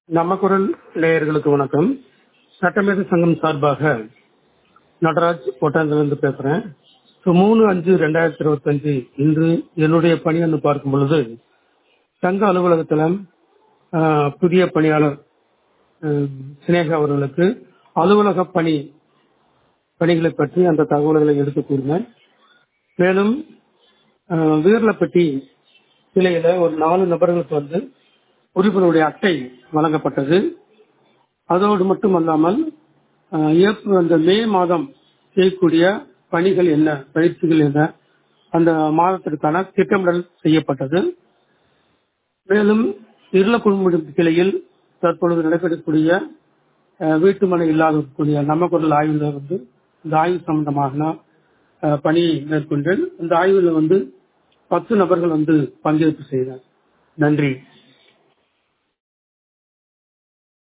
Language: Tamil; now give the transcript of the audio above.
நம்ம குரல் நேயர்களுக்கு வணக்கம் சட்டமேத சங்கம் சார்பாக நடராஜ் ஒட்டாந்திலிருந்து பேசுறேன் ஸோ மூணு அஞ்சு ரெண்டாயிரத்தி இருபத்தஞ்சு இன்று என்னுடைய பணி என்று பார்க்கும் பொழுது சங்க அலுவலகத்தில் ஆஹ், புதிய பணியாளர் ஆஹ், சினேகா அவர்களுக்கு அலுவலக பணி பணிகளை பற்றி அந்த தகவல்களை எடுத்து கூறினேன் மேலும் ஆஹ், வீரலப்பட்டி கிளையில ஒரு நாலு நபர்களுக்கு வந்து உறுப்பினருடைய அட்டை வழங்கப்பட்டது அதோடு மட்டுமல்லாமல் ஆஹ், ஏப்ரல் அந்த மே மாதம் செய்யக்கூடிய பணிகள் என்ன பயிற்சிகள் என்ன அந்த மாதத்திற்கான திட்டமிடல் செய்யப்பட்டது மேலும் இருளக்குழுமுடி கிளையில் தற்பொழுது நடைபெறக்கூடிய ஆஹ், வீட்டுமனை இல்லாதக்கூடிய நம்ம குரல் ஆய்வுல வந்து இந்த ஆய்வு சம்பந்தமாக ஆஹ், பணி மேற்கொண்டேன் இந்த ஆய்வுல வந்து பத்து நபர்கள் வந்து பங்கேற்பு செய்தார் நன்றி